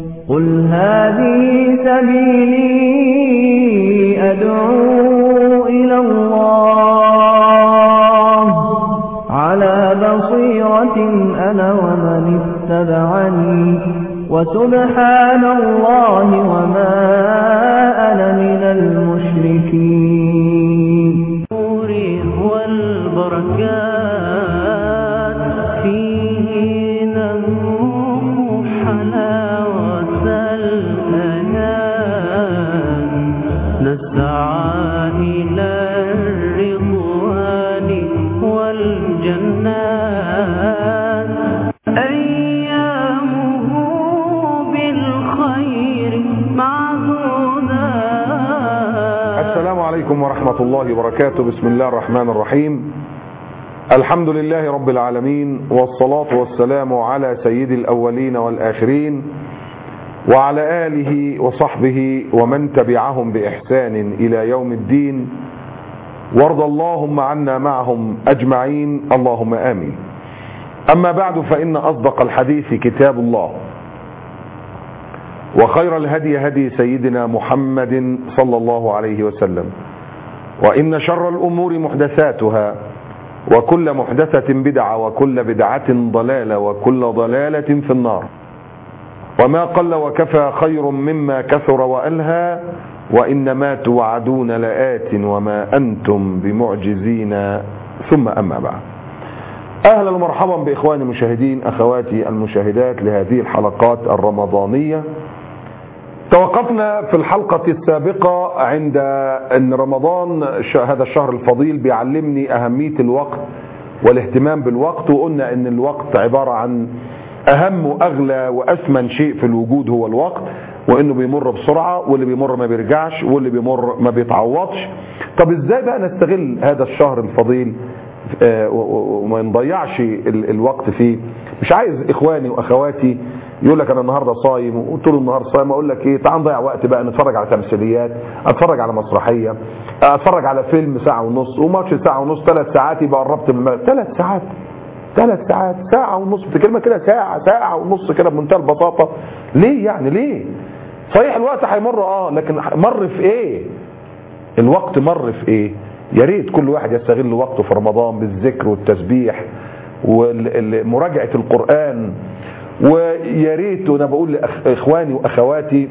قل هذه سبيلي أدعو إلى الله على بصيرة أنا ومن اتبعني وسبحان الله وما أنا من المشركين نوري والبركات فيه نذوق حلاوة الأنام نسعى إلى الرضوان والجنات أيامه بالخير معدودات السلام عليكم ورحمة الله وبركاته بسم الله الرحمن الرحيم الحمد لله رب العالمين والصلاة والسلام على سيد الأولين والآخرين وعلى آله وصحبه ومن تبعهم بإحسان إلى يوم الدين وارض اللهم عنا معهم أجمعين اللهم آمين أما بعد فإن أصدق الحديث كتاب الله وخير الهدي هدي سيدنا محمد صلى الله عليه وسلم وإن شر الأمور محدثاتها وكل محدثة بدعة وكل بدعة ضلالة وكل ضلالة في النار وما قل وكفى خير مما كثر وألهى وإنما توعدون لآت وما أنتم بمعجزين ثم أما بعد أهلا ومرحبا بإخواني المشاهدين أخواتي المشاهدات لهذه الحلقات الرمضانية توقفنا في الحلقة السابقة عند أن رمضان هذا الشهر الفضيل بيعلمني أهمية الوقت والاهتمام بالوقت وقلنا أن الوقت عبارة عن أهم وأغلى وأثمن شيء في الوجود هو الوقت وانه بيمر بسرعة واللي بيمر ما بيرجعش واللي بيمر ما بيتعوضش طب ازاي بقى نستغل هذا الشهر الفضيل وما نضيعش الوقت فيه مش عايز اخواني واخواتي يقول لك انا النهارده صايم وطول النهار صايم اقول لك ايه تعال نضيع وقت بقى نتفرج على تمثيليات اتفرج على مسرحيه اتفرج على فيلم ساعه ونص وماتش ساعه ونص ثلاث ساعات يبقى قربت من ثلاث ساعات ثلاث ساعات ساعه ونص بتكلمه كده ساعه ساعه ونص كده بمنتهى البساطه ليه يعني ليه صحيح الوقت هيمر اه لكن مر في ايه الوقت مر في ايه يا ريت كل واحد يستغل وقته في رمضان بالذكر والتسبيح ومراجعه القران ويا ريت وانا بقول لاخواني واخواتي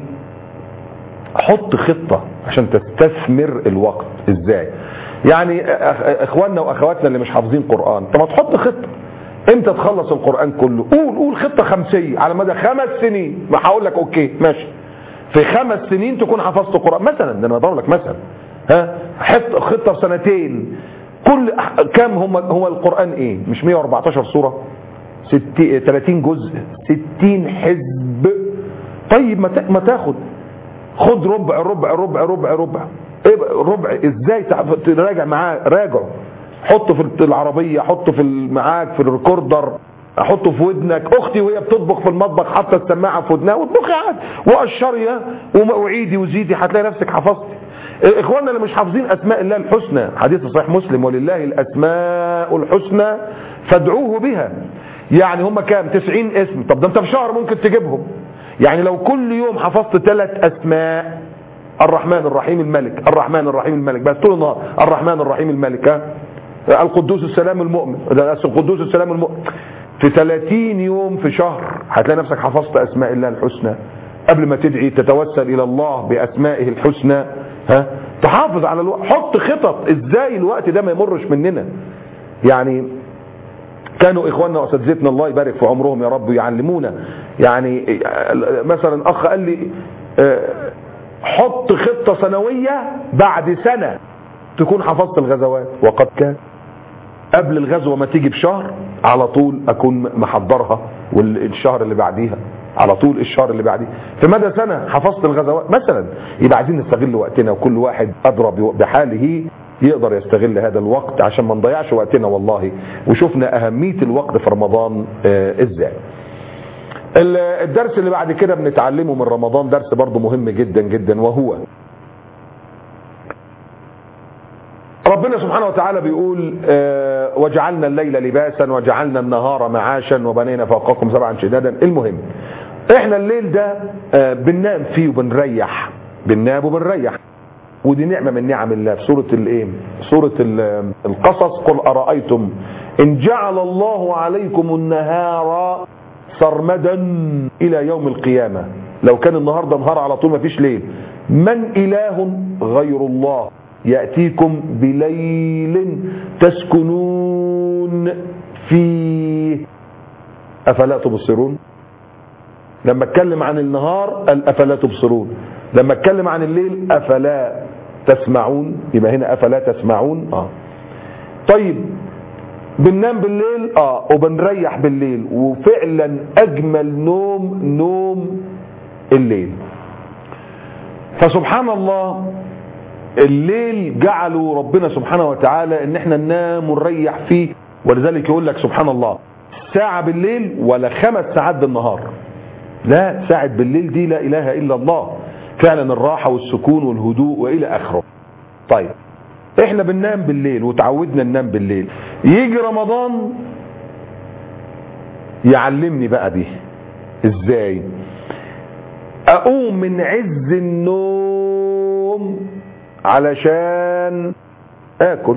حط خطه عشان تستثمر الوقت ازاي يعني اخواننا واخواتنا اللي مش حافظين قران طب ما تحط خطه امتى تخلص القران كله قول قول خطه خمسيه على مدى خمس سنين ما هقول لك اوكي ماشي في خمس سنين تكون حفظت القران مثلا ده انا بضرب لك مثلا ها حط خطه في سنتين كل كم هم هو القران ايه مش 114 سوره 60 30 جزء 60 حزب طيب ما ما تاخد خد ربع ربع ربع ربع ربع ايه ربع ازاي تراجع معاه راجعه حطه في العربيه حطه في معاك في الريكوردر احطه في ودنك اختي وهي بتطبخ في المطبخ حاطه السماعه في ودنها واطبخي عادي وقشري وعيدي وزيدي هتلاقي نفسك حفظتي اخواننا اللي مش حافظين اسماء الله الحسنى حديث صحيح مسلم ولله الاسماء الحسنى فادعوه بها يعني هم كام 90 اسم طب ده انت في شهر ممكن تجيبهم يعني لو كل يوم حفظت ثلاث اسماء الرحمن الرحيم الملك الرحمن الرحيم الملك بس طول النهار الرحمن الرحيم الملك ها القدوس السلام المؤمن القدوس السلام المؤمن في 30 يوم في شهر هتلاقي نفسك حفظت اسماء الله الحسنى قبل ما تدعي تتوسل الى الله باسمائه الحسنى ها تحافظ على الوقت حط خطط ازاي الوقت ده ما يمرش مننا يعني كانوا اخواننا واساتذتنا الله يبارك في عمرهم يا رب يعلمونا يعني مثلا اخ قال لي حط خطة سنوية بعد سنة تكون حفظت الغزوات وقد كان قبل الغزوة ما تيجي بشهر على طول اكون محضرها والشهر اللي بعديها على طول الشهر اللي بعديه في مدى سنة حفظت الغزوات مثلا يبقى عايزين نستغل وقتنا وكل واحد أدرى بحاله يقدر يستغل هذا الوقت عشان ما نضيعش وقتنا والله وشفنا أهمية الوقت في رمضان آه ازاي الدرس اللي بعد كده بنتعلمه من رمضان درس برضه مهم جدا جدا وهو ربنا سبحانه وتعالى بيقول آه وجعلنا الليل لباسا وجعلنا النهار معاشا وبنينا فوقكم سبعا شدادا المهم احنا الليل ده آه، بننام فيه وبنريح بننام وبنريح ودي نعمة من نعم الله في سورة الايه سورة ال- القصص قل أرأيتم إن جعل الله عليكم النهار سرمدا إلى يوم القيامة لو كان النهاردة نهار على طول ما فيش ليل من إله غير الله يأتيكم بليل تسكنون فيه أفلا تبصرون لما اتكلم عن النهار قال افلا تبصرون لما اتكلم عن الليل افلا تسمعون يبقى هنا افلا تسمعون اه طيب بننام بالليل اه وبنريح بالليل وفعلا اجمل نوم نوم الليل فسبحان الله الليل جعله ربنا سبحانه وتعالى ان احنا ننام ونريح فيه ولذلك يقول لك سبحان الله ساعة بالليل ولا خمس ساعات بالنهار لا ساعة بالليل دي لا إله إلا الله فعلا الراحة والسكون والهدوء وإلى آخره طيب احنا بننام بالليل وتعودنا ننام بالليل يجي رمضان يعلمني بقى دي ازاي اقوم من عز النوم علشان اكل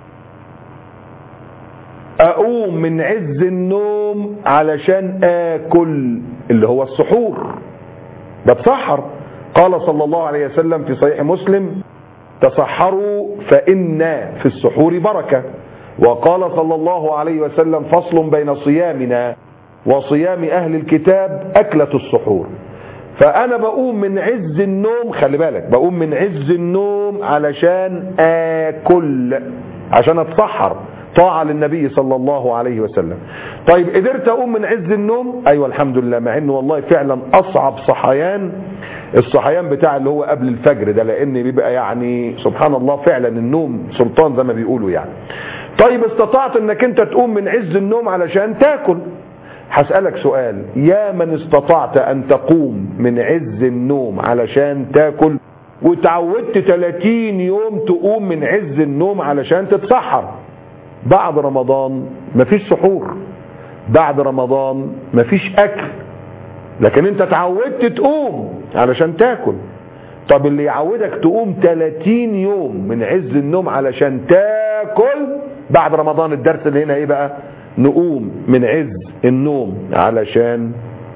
اقوم من عز النوم علشان اكل اللي هو السحور بتسحر قال صلى الله عليه وسلم في صحيح مسلم تصحروا فإن في السحور بركة وقال صلى الله عليه وسلم فصل بين صيامنا وصيام أهل الكتاب أكلة السحور فأنا بقوم من عز النوم خلي بالك بقوم من عز النوم علشان آكل عشان أتسحر طاعة للنبي صلى الله عليه وسلم طيب قدرت أقوم من عز النوم أيوة الحمد لله مع أنه والله فعلا أصعب صحيان الصحيان بتاع اللي هو قبل الفجر ده لأن بيبقى يعني سبحان الله فعلا النوم سلطان زي ما بيقولوا يعني طيب استطعت انك انت تقوم من عز النوم علشان تاكل هسألك سؤال يا من استطعت ان تقوم من عز النوم علشان تاكل وتعودت 30 يوم تقوم من عز النوم علشان تتسحر بعد رمضان مفيش سحور بعد رمضان مفيش اكل لكن انت تعودت تقوم علشان تاكل طب اللي يعودك تقوم 30 يوم من عز النوم علشان تاكل بعد رمضان الدرس اللي هنا ايه بقى نقوم من عز النوم علشان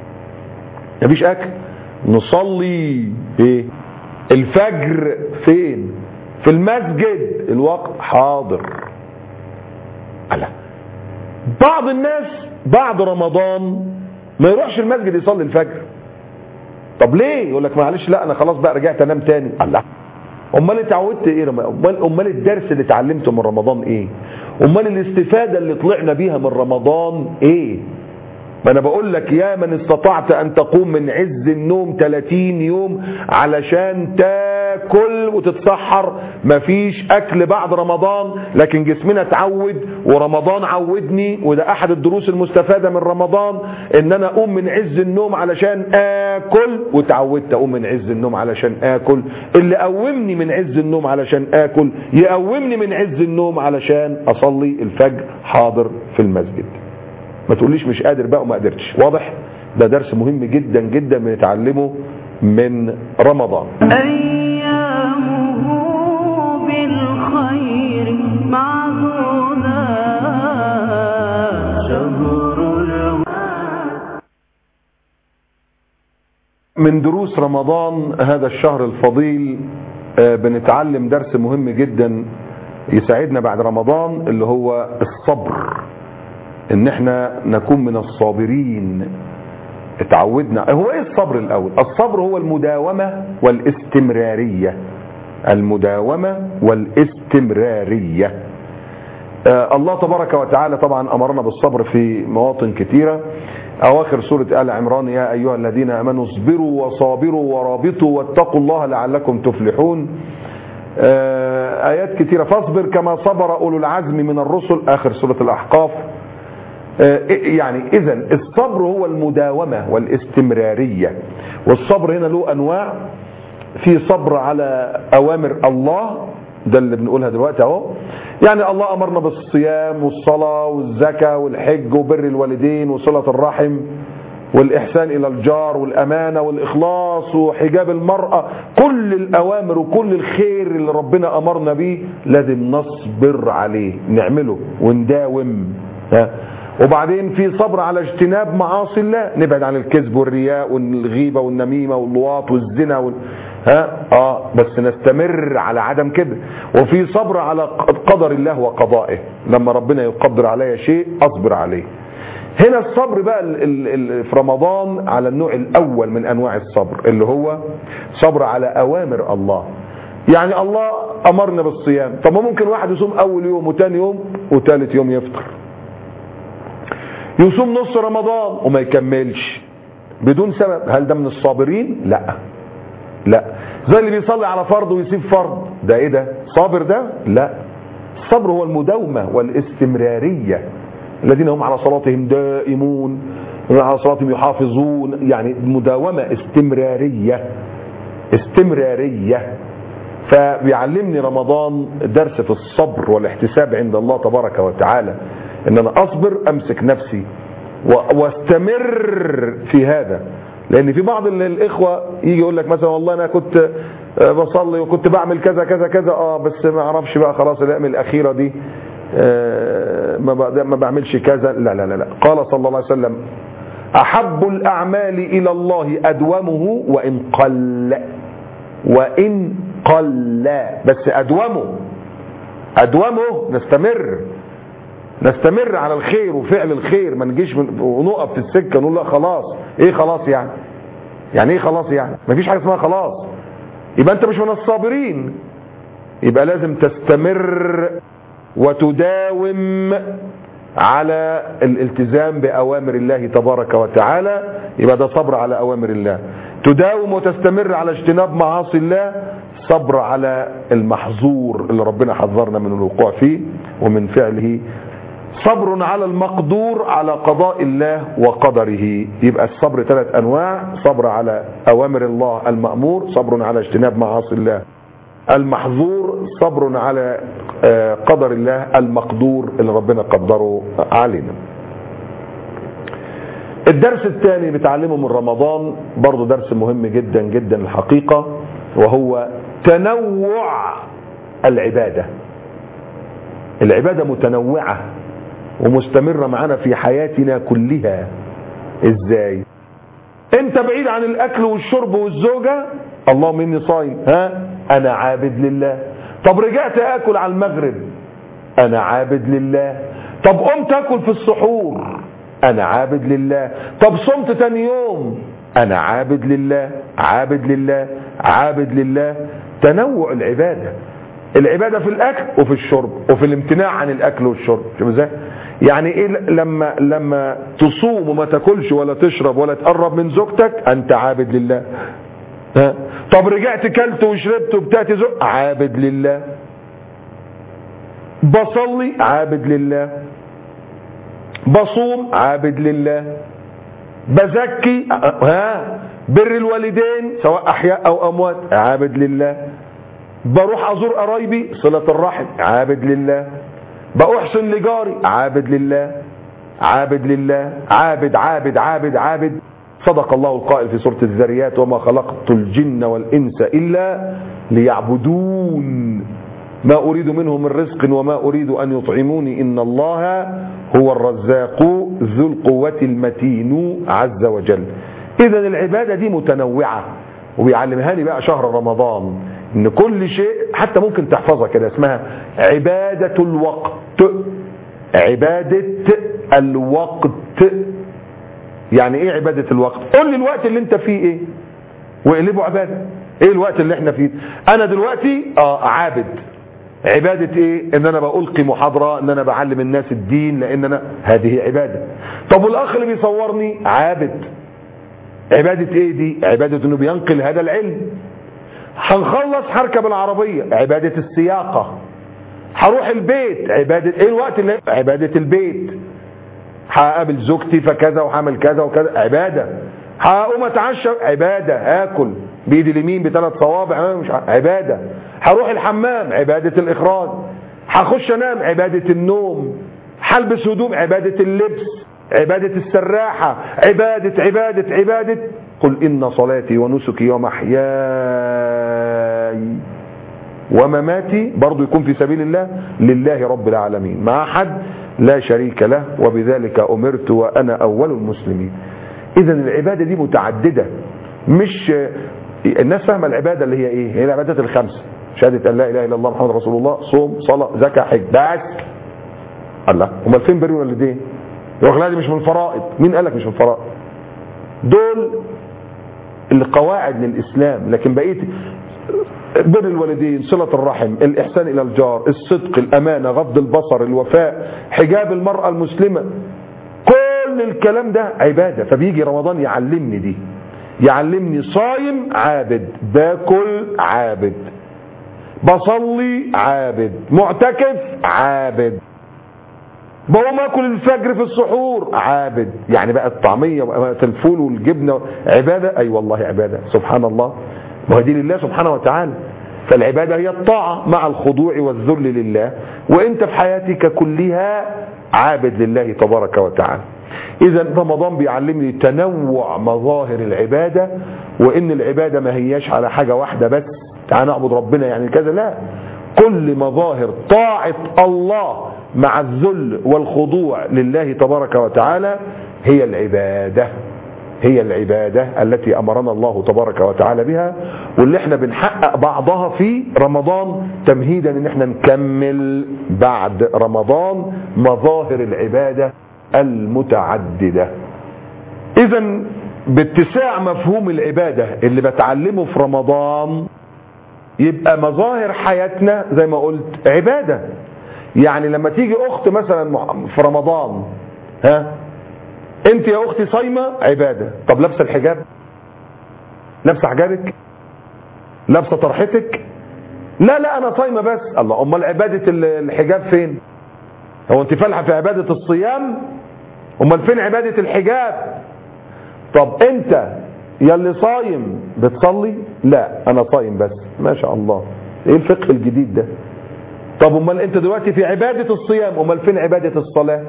مفيش اكل نصلي ايه الفجر فين في المسجد الوقت حاضر على بعض الناس بعد رمضان ما يروحش المسجد يصلي الفجر طب ليه يقول لك معلش لا انا خلاص بقى رجعت انام تاني الله امال اتعودت ايه رم- امال امال الدرس اللي اتعلمته من رمضان ايه امال الاستفاده اللي طلعنا بيها من رمضان ايه ما انا بقول لك يا من استطعت ان تقوم من عز النوم 30 يوم علشان تاكل وتتسحر مفيش اكل بعد رمضان لكن جسمنا اتعود ورمضان عودني وده احد الدروس المستفاده من رمضان ان انا اقوم من عز النوم علشان اكل وتعودت اقوم من عز النوم علشان اكل اللي قومني من عز النوم علشان اكل يقومني من عز النوم علشان اصلي الفجر حاضر في المسجد ما تقوليش مش قادر بقى وما قدرتش واضح ده درس مهم جدا جدا بنتعلمه من رمضان أيامه بالخير معدودة شهر الهدى من دروس رمضان هذا الشهر الفضيل آه، بنتعلم درس مهم جدا يساعدنا بعد رمضان اللي هو الصبر ان احنا نكون من الصابرين اتعودنا هو ايه الصبر الاول الصبر هو المداومة والاستمرارية المداومة والاستمرارية آه، الله تبارك وتعالى طبعا امرنا بالصبر في مواطن كثيرة اواخر سورة ال عمران يا ايها الذين امنوا اصبروا وصابروا ورابطوا واتقوا الله لعلكم تفلحون آه، ايات كثيرة فاصبر كما صبر اولو العزم من الرسل اخر سورة الاحقاف آه، يعني اذا الصبر هو المداومة والاستمرارية والصبر هنا له انواع في صبر على اوامر الله ده اللي بنقولها دلوقتي اهو يعني الله امرنا بالصيام والصلاة والزكاة والحج وبر الوالدين وصلة الرحم والإحسان إلى الجار والأمانة والإخلاص وحجاب المرأة كل الأوامر وكل الخير اللي ربنا أمرنا بيه لازم نصبر عليه نعمله ونداوم ها وبعدين في صبر على اجتناب معاصي الله نبعد عن الكذب والرياء والغيبة والنميمة واللواط والزنا وال... ها اه بس نستمر على عدم كده وفي صبر على قدر الله وقضائه لما ربنا يقدر علي شيء اصبر عليه هنا الصبر بقى ال ال ال في رمضان على النوع الاول من انواع الصبر اللي هو صبر على اوامر الله يعني الله امرنا بالصيام طب ما ممكن واحد يصوم اول يوم وتاني يوم وتالت يوم يفطر يصوم نص رمضان وما يكملش بدون سبب هل ده من الصابرين لا لا زي اللي بيصلي على فرض ويسيب فرض ده ايه ده صابر ده لا الصبر هو المداومة والاستمرارية الذين هم على صلاتهم دائمون على صلاتهم يحافظون يعني مداومة استمرارية استمرارية فبيعلمني رمضان درس في الصبر والاحتساب عند الله تبارك وتعالى ان انا اصبر امسك نفسي واستمر في هذا لان في بعض الاخوه يجي يقول لك مثلا والله انا كنت بصلي وكنت بعمل كذا كذا كذا اه بس ما اعرفش بقى خلاص الايام الاخيره دي آه ما بعملش كذا لا لا لا لا قال صلى الله عليه وسلم احب الاعمال الى الله ادومه وان قل وان قل بس ادومه ادومه نستمر نستمر على الخير وفعل الخير ما نجيش ونقف في السكه نقول لا خلاص ايه خلاص يعني يعني ايه خلاص يعني ما فيش حاجه اسمها خلاص يبقى انت مش من الصابرين يبقى لازم تستمر وتداوم على الالتزام باوامر الله تبارك وتعالى يبقى ده صبر على اوامر الله تداوم وتستمر على اجتناب معاصي الله صبر على المحظور اللي ربنا حذرنا من الوقوع فيه ومن فعله صبر على المقدور على قضاء الله وقدره يبقى الصبر ثلاث انواع صبر على اوامر الله المامور صبر على اجتناب معاصي الله المحظور صبر على قدر الله المقدور اللي ربنا قدره علينا الدرس الثاني بتعلمه من رمضان برضه درس مهم جدا جدا الحقيقة وهو تنوع العبادة العبادة متنوعة ومستمرة معنا في حياتنا كلها ازاي انت بعيد عن الاكل والشرب والزوجة اللهم اني صايم ها انا عابد لله طب رجعت اكل على المغرب انا عابد لله طب قمت اكل في السحور انا عابد لله طب صمت تاني يوم انا عابد لله عابد لله عابد لله تنوع العبادة العبادة في الاكل وفي الشرب وفي الامتناع عن الاكل والشرب شوف ازاي يعني ايه لما لما تصوم وما تاكلش ولا تشرب ولا تقرب من زوجتك انت عابد لله ها طب رجعت كلت وشربت وبتاتي زوج عابد لله بصلي عابد لله بصوم عابد لله بزكي ها بر الوالدين سواء احياء او اموات عابد لله بروح ازور قرايبي صلة الرحم عابد لله بأحسن لجاري عابد لله عابد لله عابد عابد عابد عابد صدق الله القائل في سورة الذريات وما خلقت الجن والإنس إلا ليعبدون ما أريد منهم من رزق وما أريد أن يطعموني إن الله هو الرزاق ذو القوة المتين عز وجل إذا العبادة دي متنوعة وبيعلمها لي بقى شهر رمضان ان كل شيء حتى ممكن تحفظها كده اسمها عبادة الوقت عبادة الوقت يعني ايه عبادة الوقت قول لي الوقت اللي انت فيه ايه واقلبه عبادة ايه الوقت اللي احنا فيه انا دلوقتي اه عابد عبادة ايه ان انا بألقي محاضرة ان انا بعلم الناس الدين لان انا هذه عبادة طب والاخ اللي بيصورني عابد عبادة ايه دي عبادة انه بينقل هذا العلم هنخلص هركب العربية عبادة السياقة هروح البيت عبادة ايه الوقت اللي عبادة البيت هقابل زوجتي فكذا وهعمل كذا وكذا عبادة هقوم اتعشى عبادة اكل بايدي اليمين بثلاث صوابع مش عبادة هروح الحمام عبادة الاخراج هخش انام عبادة النوم هلبس هدوم عبادة اللبس عبادة السراحة عبادة عبادة عبادة قل إن صلاتي ونسكي ومحياي ومماتي برضو يكون في سبيل الله لله رب العالمين مع حد لا شريك له وبذلك أمرت وأنا أول المسلمين إذا العبادة دي متعددة مش الناس فاهمة العبادة اللي هي إيه هي العبادات الخمس شهادة أن لا إله إلا الله محمد رسول الله صوم صلاة زكاة حج بس الله امال فين بر الوالدين يقول لك لا دي مش من الفرائض مين قال لك مش من الفرائض دول القواعد للإسلام لكن بقيت بر الوالدين صلة الرحم الإحسان إلى الجار الصدق الأمانة غض البصر الوفاء حجاب المرأة المسلمة كل الكلام ده عبادة فبيجي رمضان يعلمني دي يعلمني صايم عابد باكل عابد بصلي عابد معتكف عابد بقوم اكل الفجر في السحور عابد يعني بقى الطعميه وبقى الفول والجبنه عباده اي أيوة والله عباده سبحان الله ما هي دي لله سبحانه وتعالى فالعباده هي الطاعه مع الخضوع والذل لله وانت في حياتك كلها عابد لله تبارك وتعالى اذا رمضان بيعلمني تنوع مظاهر العباده وان العباده ما هياش على حاجه واحده بس تعالى نعبد ربنا يعني كذا لا كل مظاهر طاعه الله مع الذل والخضوع لله تبارك وتعالى هي العباده هي العبادة التي أمرنا الله تبارك وتعالى بها واللي احنا بنحقق بعضها في رمضان تمهيدا ان احنا نكمل بعد رمضان مظاهر العبادة المتعددة اذا باتساع مفهوم العبادة اللي بتعلمه في رمضان يبقى مظاهر حياتنا زي ما قلت عبادة يعني لما تيجي اخت مثلا في رمضان ها انت يا اختي صايمه عباده طب لابسه الحجاب لابسه حجابك لابسه طرحتك لا لا انا صايمه بس الله امال عباده الحجاب فين هو انت فالحه في عباده الصيام امال فين عباده الحجاب طب انت يا اللي صايم بتصلي لا انا صايم بس ما شاء الله ايه الفقه الجديد ده طب امال انت دلوقتي في عباده الصيام امال فين عباده الصلاه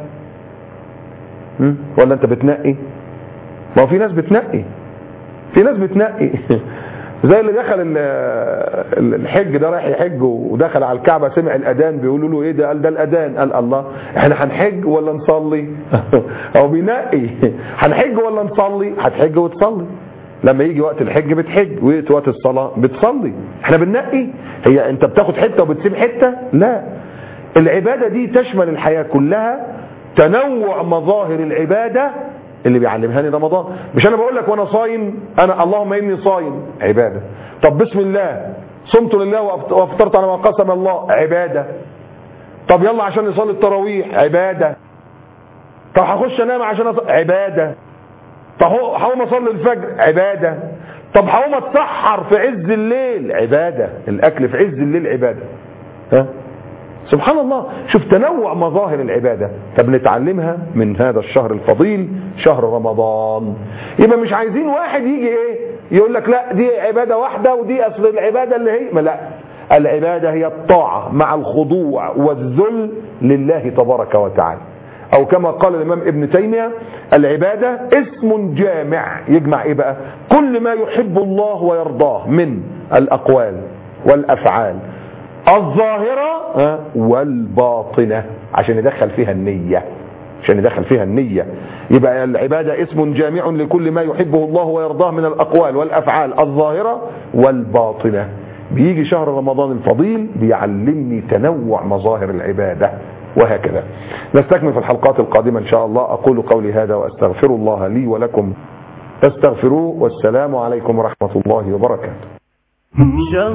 ولا انت بتنقي ما هو في ناس بتنقي في ناس بتنقي زي اللي دخل الحج ده رايح يحج ودخل على الكعبه سمع الاذان بيقولوا له ايه ده قال ده الاذان قال الله احنا هنحج ولا نصلي هو بينقي هنحج ولا نصلي هتحج وتصلي لما يجي وقت الحج بتحج ويجي وقت الصلاه بتصلي احنا بننقي هي انت بتاخد حته وبتسيب حته لا العباده دي تشمل الحياه كلها تنوع مظاهر العبادة اللي بيعلمها لي رمضان مش انا بقول لك وانا صايم انا اللهم اني صايم عبادة طب بسم الله صمت لله وافطرت على ما قسم الله عبادة طب يلا عشان نصلي التراويح عبادة طب هخش انام عشان أصلي عبادة طب هقوم اصلي الفجر عبادة طب هقوم اتسحر في عز الليل عبادة الاكل في عز الليل عبادة ها سبحان الله شوف تنوع مظاهر العبادة فبنتعلمها من هذا الشهر الفضيل شهر رمضان يبقى مش عايزين واحد يجي ايه يقول لك لا دي عبادة واحدة ودي اصل العبادة اللي هي ما لا العبادة هي الطاعة مع الخضوع والذل لله تبارك وتعالى او كما قال الامام ابن تيمية العبادة اسم جامع يجمع ايه بقى كل ما يحب الله ويرضاه من الاقوال والافعال الظاهرة والباطنة عشان يدخل فيها النية عشان يدخل فيها النية يبقى العبادة اسم جامع لكل ما يحبه الله ويرضاه من الأقوال والأفعال الظاهرة والباطنة بيجي شهر رمضان الفضيل بيعلمني تنوع مظاهر العبادة وهكذا نستكمل في الحلقات القادمة إن شاء الله أقول قولي هذا وأستغفر الله لي ولكم فاستغفروه والسلام عليكم ورحمة الله وبركاته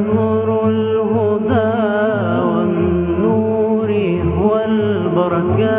شهر الهدى والنور والبركات